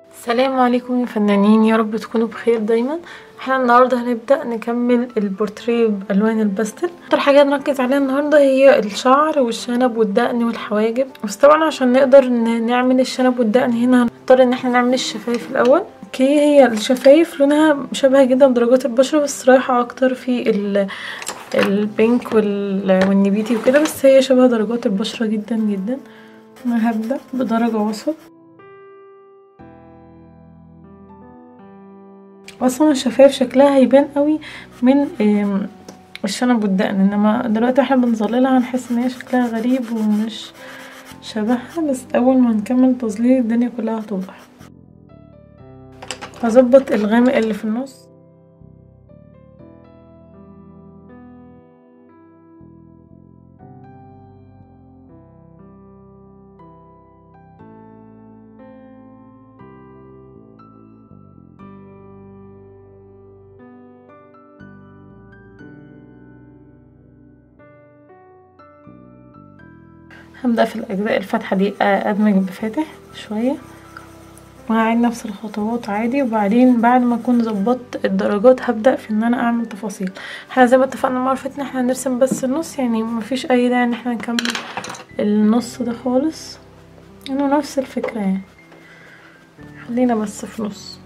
السلام عليكم يا فنانين يا رب تكونوا بخير دايما احنا النهارده هنبدأ نكمل البورتريه بألوان الباستل اكتر حاجة نركز عليها النهارده هي الشعر والشنب والدقن والحواجب بس طبعا عشان نقدر ن- نعمل الشنب والدقن هنا هنضطر ان احنا نعمل الشفايف الاول اوكي هي الشفايف لونها شبه جدا درجات البشرة بس رايحة اكتر في ال البينك وال- والنبيتي وكده بس هي شبه درجات البشرة جدا جدا انا هبدأ بدرجة وسط اصلا الشفايف شكلها هيبان قوي من آم، الشنب والدقن انما دلوقتي احنا بنظللها هنحس ان هي شكلها غريب ومش شبهها بس اول ما نكمل تظليل الدنيا كلها هتوضح هظبط الغامق اللي في النص هبدأ في الأجزاء الفاتحة دي أدمج بفاتح شوية وهعيد نفس الخطوات عادي وبعدين بعد ما أكون ظبطت الدرجات هبدأ في إن أنا أعمل تفاصيل احنا زي ما اتفقنا المرة اللي فاتت إن احنا هنرسم بس النص يعني مفيش أي داعي إن احنا نكمل النص ده خالص إنه نفس الفكرة يعني خلينا بس في نص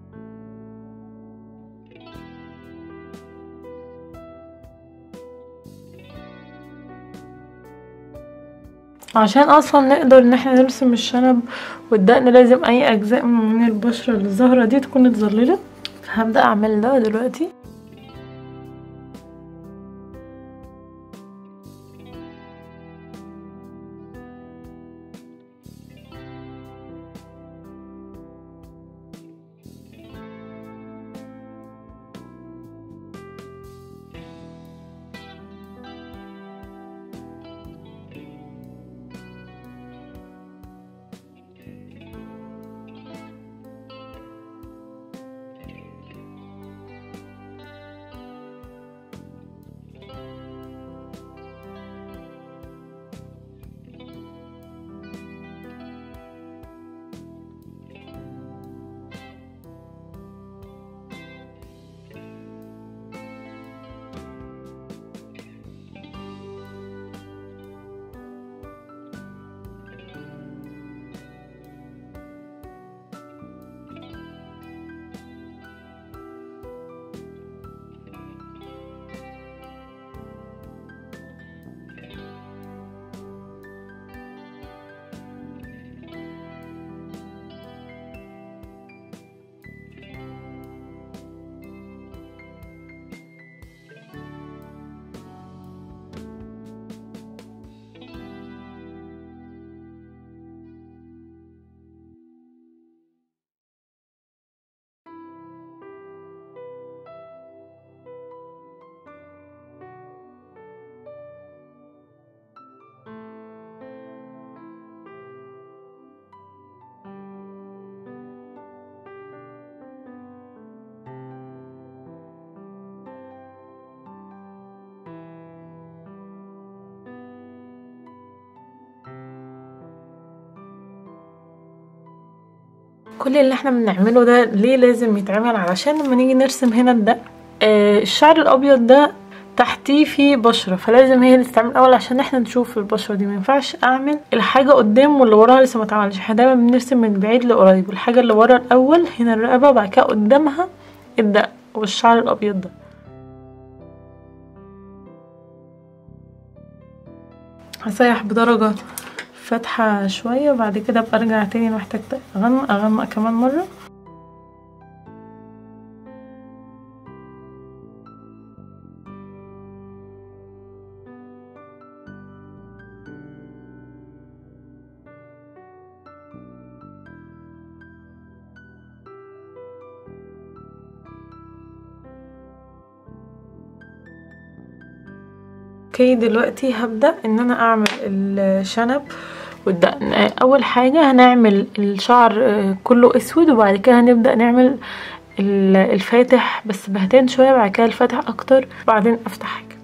عشان اصلا نقدر ان احنا نرسم الشنب والدقن لازم اي اجزاء من البشرة اللي الزهرة دي تكون اتظللت فهبدأ اعمل ده دلوقتي كل اللي احنا بنعمله ده ليه لازم يتعمل علشان لما نيجي نرسم هنا الدق آه الشعر الابيض ده تحتيه فيه بشرة فلازم هي اللي تتعمل اول عشان احنا نشوف البشرة دي مينفعش اعمل الحاجة قدام واللي وراها لسه ما اتعملش احنا دايما بنرسم من بعيد لقريب الحاجة اللي ورا الاول هنا الرقبة وبعد كده قدامها الدق والشعر الابيض ده هسيح بدرجة فاتحة شوية وبعد كده ابقى ارجع تاني لو احتجت اغمق اغمق كمان مرة اوكي دلوقتي هبدأ ان انا اعمل الشنب والدقن اول حاجة هنعمل الشعر آه، كله اسود وبعد كده هنبدأ نعمل ال- الفاتح بس بهتان شوية بعد كده الفاتح اكتر بعدين افتح حاجة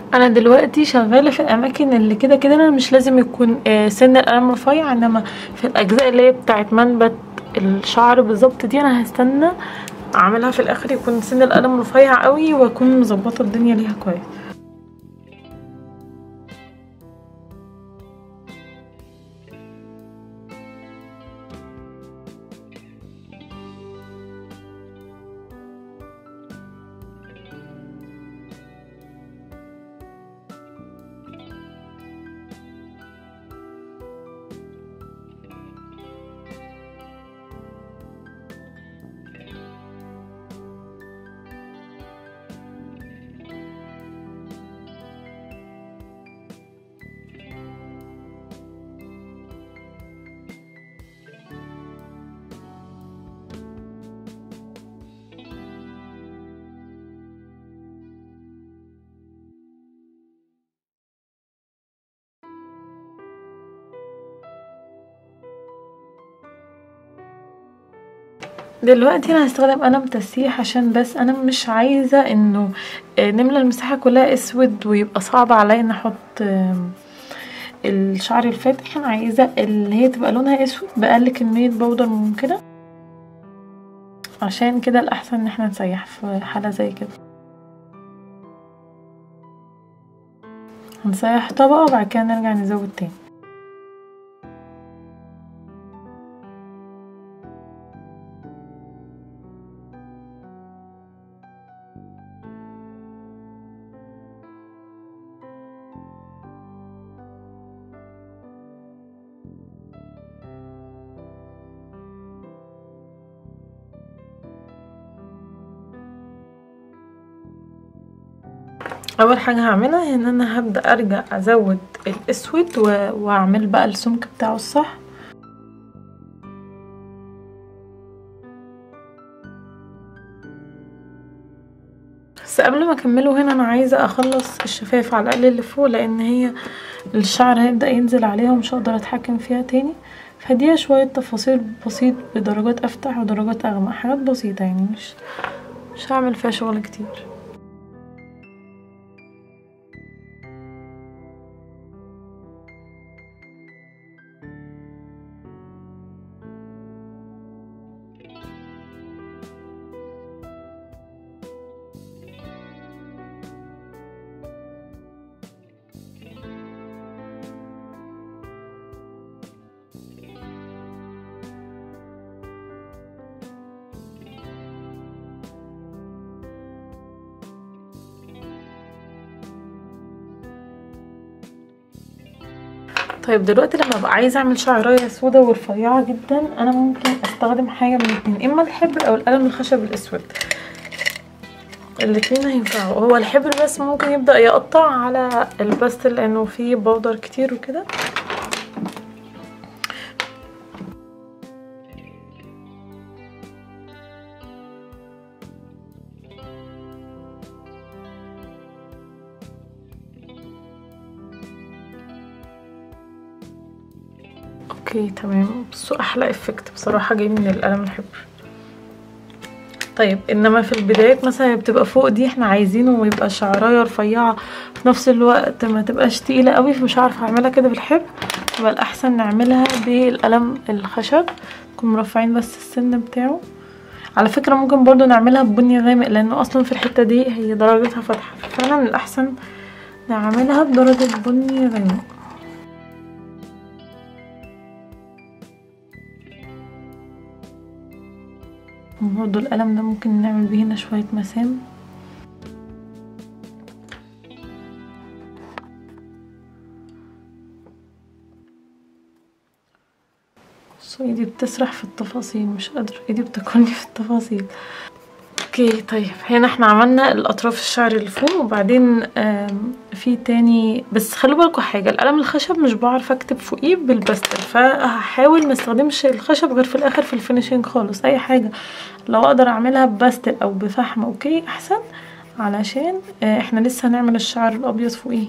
انا دلوقتي شغاله في الاماكن اللي كده كده انا مش لازم يكون آه، سن القلم رفيع انما في الاجزاء اللي هي بتاعت منبت الشعر بالظبط دي انا هستنى اعملها في الاخر يكون سن القلم رفيع قوي واكون مظبطه الدنيا ليها كويس دلوقتي انا هستخدم قلم تسيح عشان بس انا مش عايزه انه آه، نملى المساحه كلها اسود ويبقى صعب عليا ان احط آم، الشعر الفاتح انا عايزه اللي هي تبقى لونها اسود باقل كميه بودر ممكنه عشان كده الاحسن ان احنا نسيح في حاله زي كده هنسيح طبقه وبعد كده نرجع نزود تاني اول حاجه هعملها ان انا هبدا ارجع ازود الاسود و... واعمل بقى السمك بتاعه الصح بس قبل ما اكمله هنا انا عايزه اخلص الشفايف على الاقل اللي فوق لان هي الشعر هيبدا ينزل عليها ومش هقدر اتحكم فيها تاني فديها شويه تفاصيل بسيط بدرجات افتح ودرجات اغمق حاجات بسيطه يعني مش مش هعمل فيها شغل كتير طيب دلوقتي لما ابقى عايزه اعمل شعرايه سودا ورفيعه جدا انا ممكن استخدم حاجه من الاتنين اما الحبر او القلم الخشب الاسود الاتنين هينفعوا هو الحبر بس ممكن يبدا يقطع على الباستل لانه فيه بودر كتير وكده اوكي تمام بصوا احلى افكت بصراحه جاي من القلم الحبر طيب انما في البدايات مثلا بتبقى فوق دي احنا عايزينه يبقى شعرايه رفيعه في نفس الوقت ما تبقاش تقيله قوي فمش عارفه اعملها كده بالحبر يبقى الاحسن نعملها بالقلم الخشب نكون مرفعين بس السن بتاعه على فكره ممكن برضو نعملها ببني غامق لانه اصلا في الحته دي هي درجتها فاتحه ففعلا الاحسن نعملها بدرجه بني غامق وبرضو القلم ده ممكن نعمل بيه هنا شوية مسام بصوا ايدي بتسرح في التفاصيل مش قادرة ايدي بتاكلني في التفاصيل اوكي طيب هنا احنا عملنا الاطراف الشعر اللي فوق وبعدين آم، في تاني بس خلوا بالكم حاجه القلم الخشب مش بعرف اكتب فوقيه بالباستل فهحاول ما استخدمش الخشب غير في الاخر في الفينيشنج خالص اي حاجه لو اقدر اعملها بباستل او بفحم اوكي احسن علشان آه، احنا لسه هنعمل الشعر الابيض فوقيه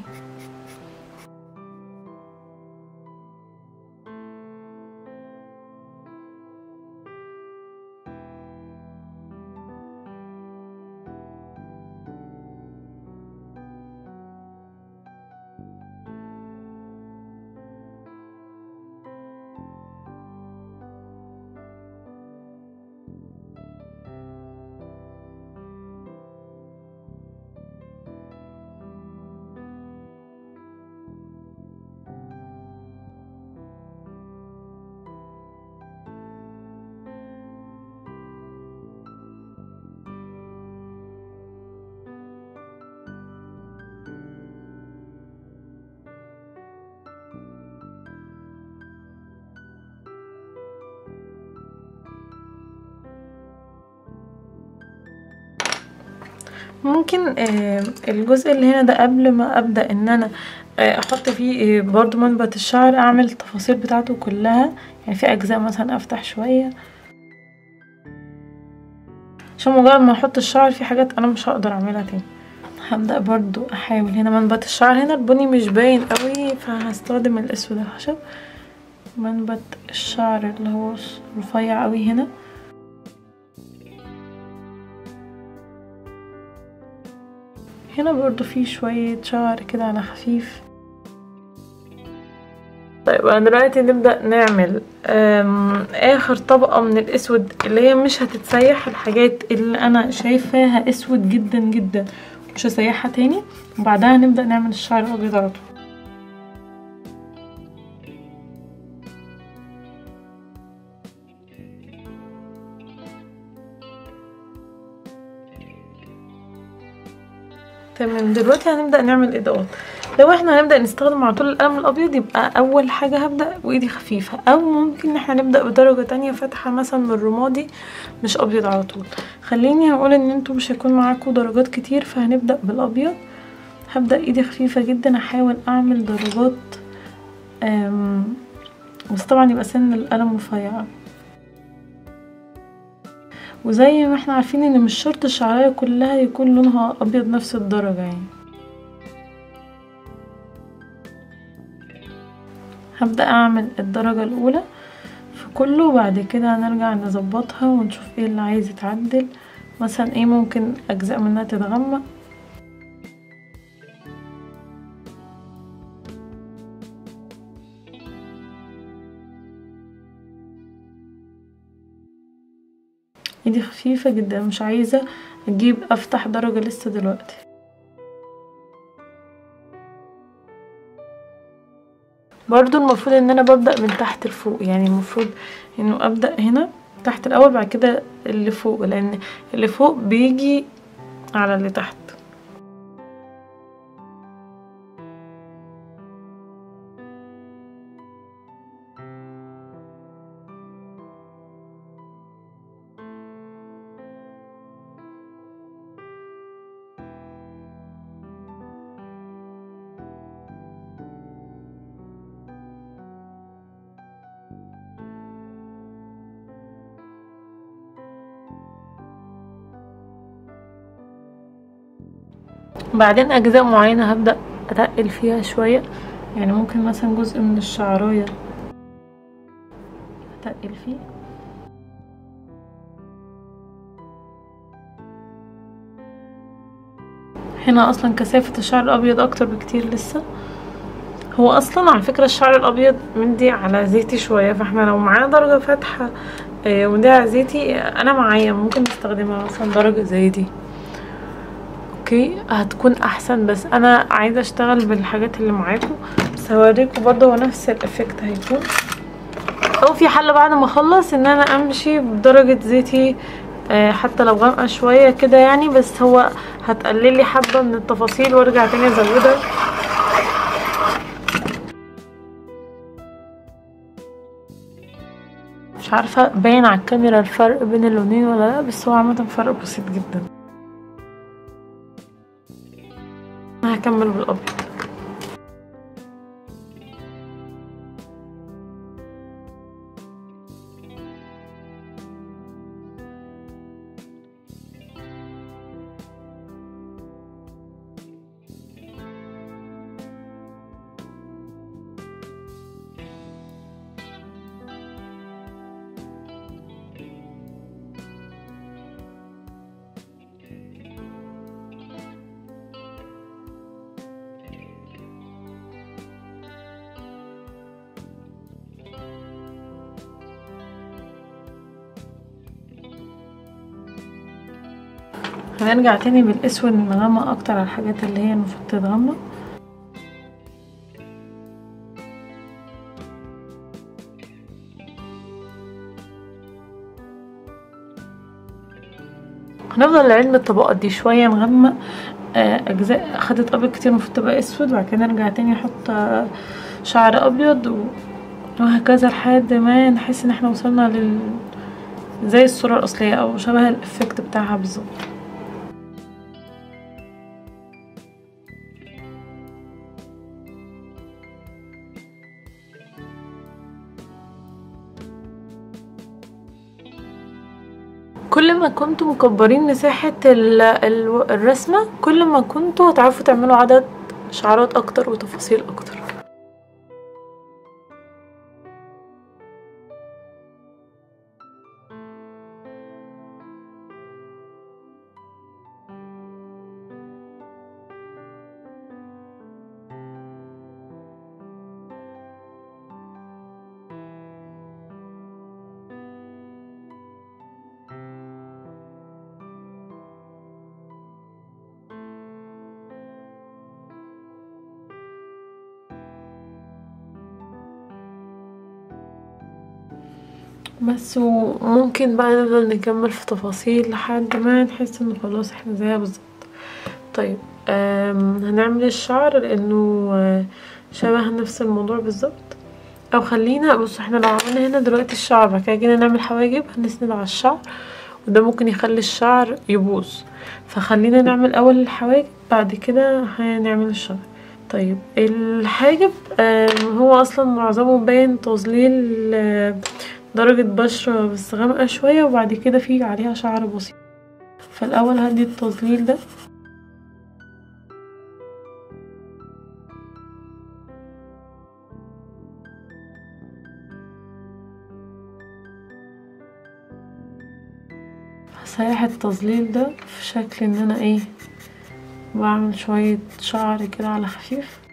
ممكن آه الجزء اللي هنا ده قبل ما ابدا ان انا آه احط فيه آه برضو منبت الشعر اعمل التفاصيل بتاعته كلها يعني في اجزاء مثلا افتح شويه عشان مجرد ما احط الشعر في حاجات انا مش هقدر اعملها تاني هبدأ برضو احاول هنا منبت الشعر هنا البني مش باين قوي فهستخدم الاسود الخشب منبت الشعر اللي هو رفيع قوي هنا هنا برضو في شوية شعر كده على خفيف طيب انا دلوقتي نبدأ نعمل اخر طبقة من الاسود اللي هي مش هتتسيح الحاجات اللي انا شايفاها اسود جدا جدا مش هسيحها تاني وبعدها نبدأ نعمل الشعر الابيض على طول تمام دلوقتي هنبدأ نعمل اضاءات لو احنا هنبدأ نستخدم على طول القلم الابيض يبقى اول حاجة هبدأ وايدي خفيفة او ممكن ان احنا نبدأ بدرجة تانية فاتحة مثلا من الرمادي مش ابيض على طول خليني هقول ان انتوا مش هيكون معاكم درجات كتير فهنبدأ بالابيض هبدأ ايدي خفيفة جدا احاول اعمل درجات بس طبعا يبقى سن القلم رفيع وزي ما احنا عارفين ان مش شرط الشعرية كلها يكون لونها ابيض نفس الدرجة يعني هبدأ اعمل الدرجة الاولى في كله وبعد كده هنرجع نظبطها ونشوف ايه اللي عايز يتعدل مثلا ايه ممكن اجزاء منها تتغمق ايدي خفيفة جدا مش عايزة اجيب افتح درجة لسه دلوقتي برضو المفروض ان انا ببدأ من تحت لفوق يعني المفروض انه ابدأ هنا تحت الاول بعد كده اللي فوق لان اللي فوق بيجي على اللي تحت بعدين اجزاء معينة هبدأ اتقل فيها شوية يعني ممكن مثلا جزء من الشعراية اتقل فيه هنا اصلا كثافة الشعر الابيض اكتر بكتير لسه هو اصلا على فكرة الشعر الابيض مدي على زيتي شوية فاحنا لو معانا درجة فاتحة ومدي على زيتي انا معايا ممكن نستخدمها مثلا درجة زي دي اوكي هتكون احسن بس انا عايزه اشتغل بالحاجات اللي معاكم بس هوريكم برضه هو نفس الافكت هيكون او في حل بعد ما اخلص ان انا امشي بدرجه زيتي آه حتى لو غامقه شويه كده يعني بس هو هتقلل لي حبه من التفاصيل وارجع تاني ازودها مش عارفه باين على الكاميرا الفرق بين اللونين ولا لا بس هو عامه فرق بسيط جدا هكمل بالابيض هنرجع تاني بالاسود نغمق اكتر على الحاجات اللي هي المفروض تتغمق هنفضل نعد بالطبقات دي شويه نغمق اجزاء خدت ابيض كتير المفروض تبقى اسود وبعد كده نرجع تاني نحط شعر ابيض وهكذا لحد ما نحس ان احنا وصلنا لل زي الصوره الاصليه او شبه الافكت بتاعها بالظبط كل ما كنتوا مكبرين مساحة ال- ال- الرسمة كل ما كنتوا هتعرفوا تعملوا عدد شعرات اكتر وتفاصيل اكتر بس وممكن بقى نفضل نكمل في تفاصيل لحد ما نحس انه خلاص احنا زيها بالظبط طيب آم، هنعمل الشعر لانه آه، شبه نفس الموضوع بالظبط او خلينا بص احنا لو عملنا هنا دلوقتي الشعر بعد كده جينا نعمل حواجب هنسند على الشعر وده ممكن يخلي الشعر يبوظ فخلينا نعمل اول الحواجب بعد كده هنعمل الشعر طيب الحاجب آم، هو اصلا معظمه باين تظليل آه، درجة بشرة بس غامقة شوية وبعد كده في عليها شعر بسيط فالأول هدي التظليل ده هسيح التظليل ده في شكل ان انا ايه بعمل شوية شعر كده على خفيف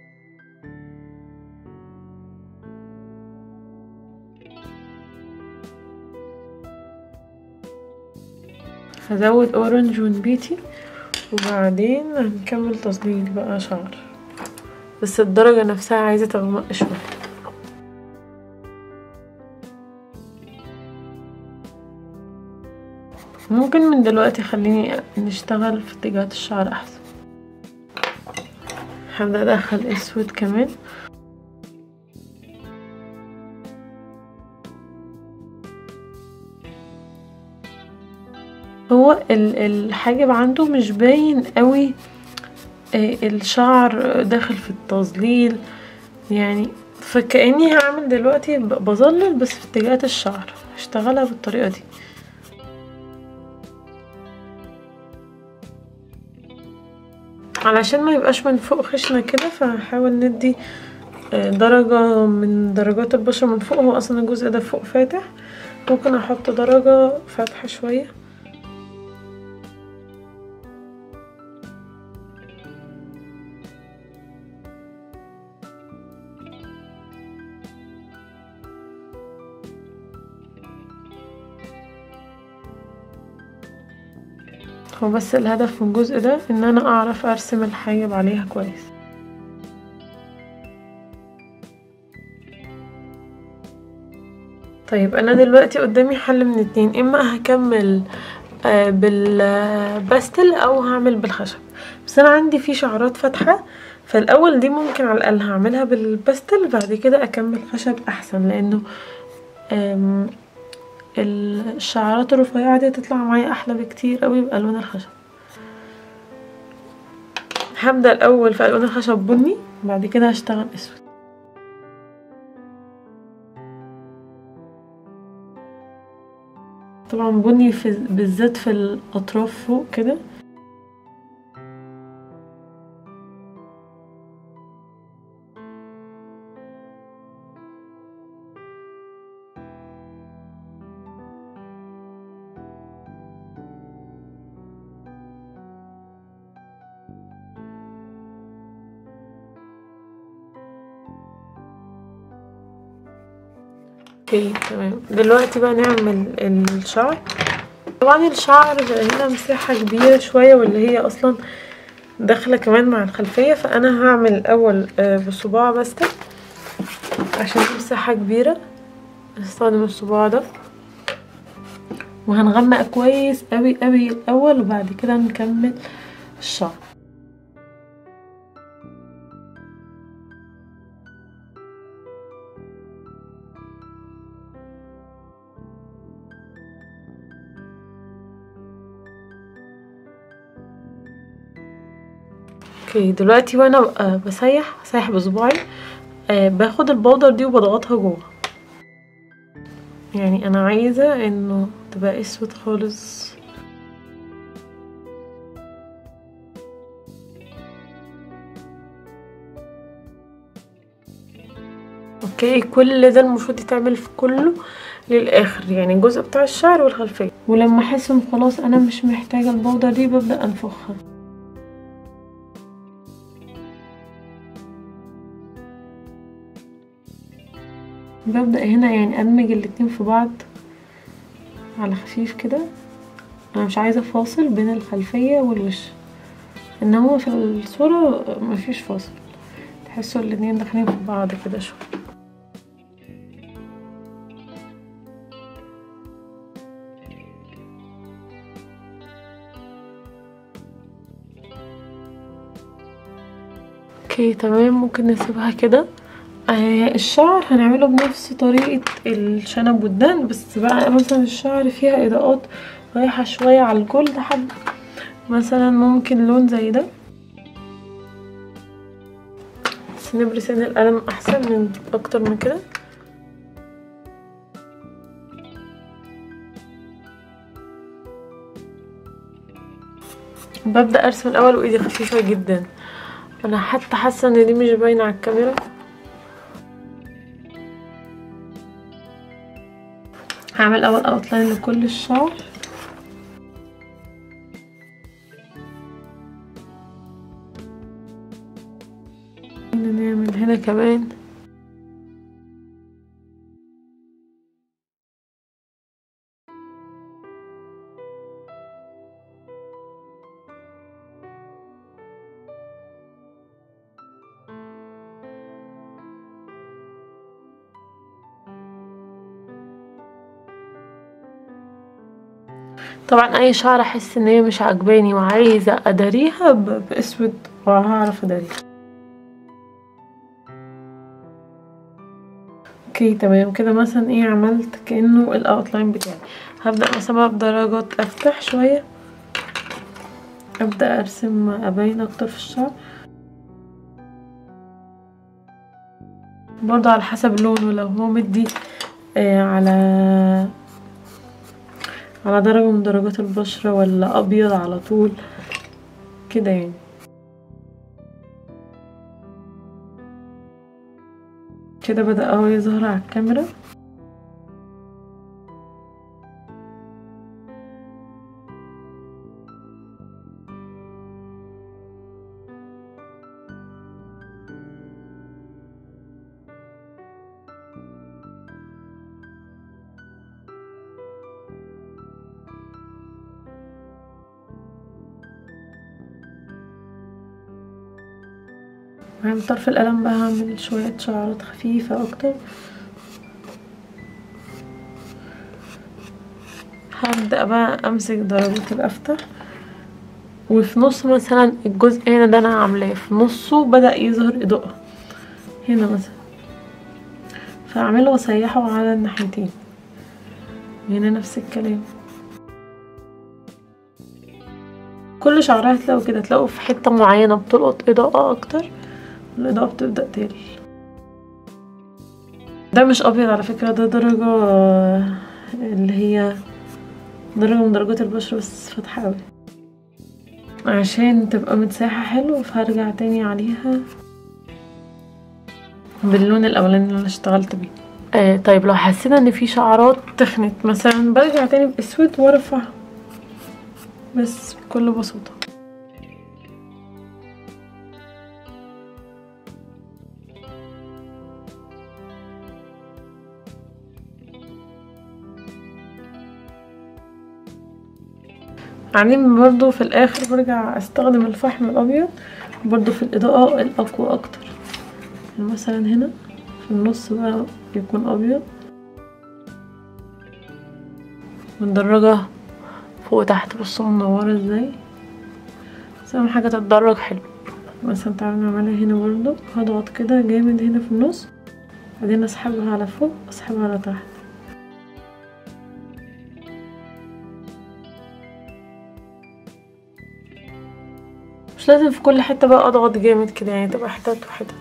هزود اورنج ونبيتي وبعدين هنكمل تظليل بقى شعر بس الدرجة نفسها عايزة تغمق شوية ممكن من دلوقتي خليني نشتغل في اتجاهات الشعر احسن هبدأ ادخل اسود كمان هو ال- الحاجب عنده مش باين قوي آه، الشعر داخل في التظليل يعني فكأني هعمل دلوقتي ب- بظلل بس في اتجاهات الشعر هشتغلها بالطريقة دي علشان ما يبقاش من فوق خشنة كده فهحاول ندي آه، درجة من درجات البشرة من فوق هو اصلا الجزء ده فوق فاتح ممكن احط درجة فاتحة شوية هو بس الهدف من الجزء ده ان انا اعرف ارسم الحاجب عليها كويس طيب انا دلوقتي قدامي حل من اتنين اما هكمل آه، بالباستل او هعمل بالخشب بس انا عندي في شعرات فاتحة فالاول دي ممكن على الاقل هعملها بالباستل بعد كده اكمل خشب احسن لانه آم، الشعرات الرفيعة دي تطلع معايا احلى بكتير قوي بالوان الخشب هبدأ الاول في الوان الخشب بني بعد كده هشتغل اسود طبعا بني في بالذات في الاطراف فوق كده اوكي تمام دلوقتي بقى نعمل الشعر طبعا الشعر بقى هنا مساحة كبيرة شوية واللي هي اصلا داخلة كمان مع الخلفية فانا هعمل الاول آه، بصباع بستة عشان دي مساحة كبيرة هستخدم الصباع ده وهنغمق كويس قوي قوي الاول وبعد كده نكمل الشعر اوكي دلوقتي وانا آه، بسيح بسيح بصباعي آه باخد البودر دي وبضغطها جوه يعني انا عايزة انه تحت بقى اسود خالص اوكي كل ده المفروض يتعمل في كله للاخر يعني الجزء بتاع الشعر والخلفيه ولما احس ان خلاص انا مش محتاجه البودره دي ببدا انفخها ببدأ هنا يعني أدمج الاتنين في بعض على خفيف كده أنا مش عايزة فاصل بين الخلفية والوش إن هو في الصورة مفيش فاصل تحسوا الاتنين داخلين في بعض كده شوية اوكي تمام ممكن نسيبها كده آه الشعر هنعمله بنفس طريقة الشنب والدهن بس بقى مثلا الشعر فيها اضاءات رايحة شوية على الجلد حب مثلا ممكن لون زي ده بس نبري سن القلم احسن من اكتر من كده ببدأ ارسم الاول وايدي خفيفة جدا انا حتى حاسة ان دي مش باينة على الكاميرا هعمل اول اوتلاين لكل الشعر نعمل هنا كمان طبعا اي شعر احس ان هي مش عجباني وعايزه اداريها باسود وهعرف اداريها اوكي تمام كده مثلا ايه عملت كانه الاوتلاين بتاعي هبدا مثلا بدرجات افتح شويه ابدا ارسم ابين اكتر في الشعر برضه على حسب لونه لو هو مدي آه على على درجة من درجات البشرة ولا أبيض على طول كده يعني كده بدأ اهو يظهر على الكاميرا عند طرف القلم بقى هعمل شوية شعرات خفيفة اكتر هبدأ بقى امسك درجات الافتح وفي نص مثلا الجزء هنا ده انا عاملاه في نصه بدأ يظهر اضاءة هنا مثلا فاعمله واسيحه على الناحيتين هنا نفس الكلام كل شعرها هتلاقوا كده تلاقوا في حتة معينة بتلقط اضاءة اكتر الاضاءة بتبدأ تقل ده مش ابيض على فكرة ده درجة اللي هي درجة من درجات البشرة بس فاتحة اوي عشان تبقى متساحة حلو فهرجع تاني عليها باللون الاولاني اللي انا اشتغلت بيه آه طيب لو حسينا ان في شعرات تخنت مثلا برجع تاني باسود وارفع بس بكل بساطة بعدين برضو في الاخر برجع استخدم الفحم الابيض برضو في الاضاءة الاقوى اكتر يعني مثلا هنا في النص بقى يكون ابيض مندرجة فوق تحت بصوا منورة ازاي بس اهم حاجة تتدرج حلو مثلا تعالوا نعملها هنا برضو هضغط كده جامد هنا في النص بعدين اسحبها على فوق اسحبها على تحت مش لازم في كل حتة بقى اضغط جامد كده يعني تبقى حتت وحتت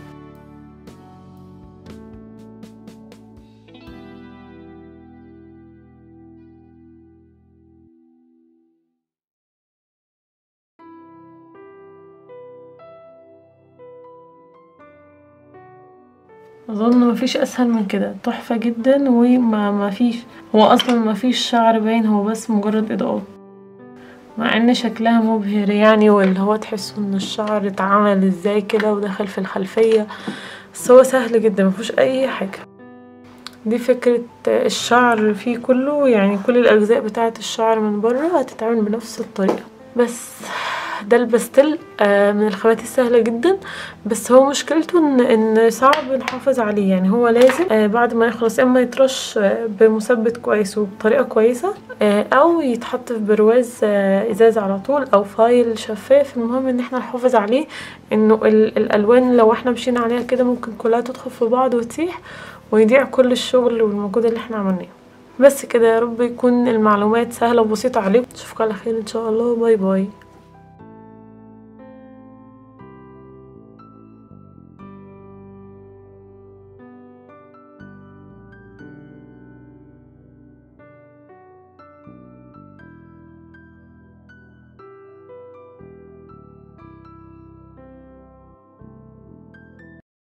اظن مفيش اسهل من كده تحفة جدا وما مفيش هو اصلا مفيش شعر باين هو بس مجرد اضاءات مع ان شكلها مبهر يعني واللي هو تحسوا ان الشعر اتعمل ازاي كده ودخل في الخلفية بس هو سهل جدا مفيهوش اي حاجة دي فكرة الشعر فيه كله يعني كل الاجزاء بتاعة الشعر من بره هتتعمل بنفس الطريقة بس ده الباستيل آه من الخامات السهله جدا بس هو مشكلته ان ان صعب نحافظ عليه يعني هو لازم آه بعد ما يخلص اما يترش آه بمثبت كويس وبطريقه كويسه آه او يتحط في برواز آه ازاز على طول او فايل شفاف المهم ان احنا نحافظ عليه انه الالوان لو احنا مشينا عليها كده ممكن كلها تدخل في بعض وتسيح ويضيع كل الشغل والمجهود اللي احنا عملناه بس كده يا رب يكون المعلومات سهله وبسيطه عليكم اشوفكم على خير ان شاء الله باي باي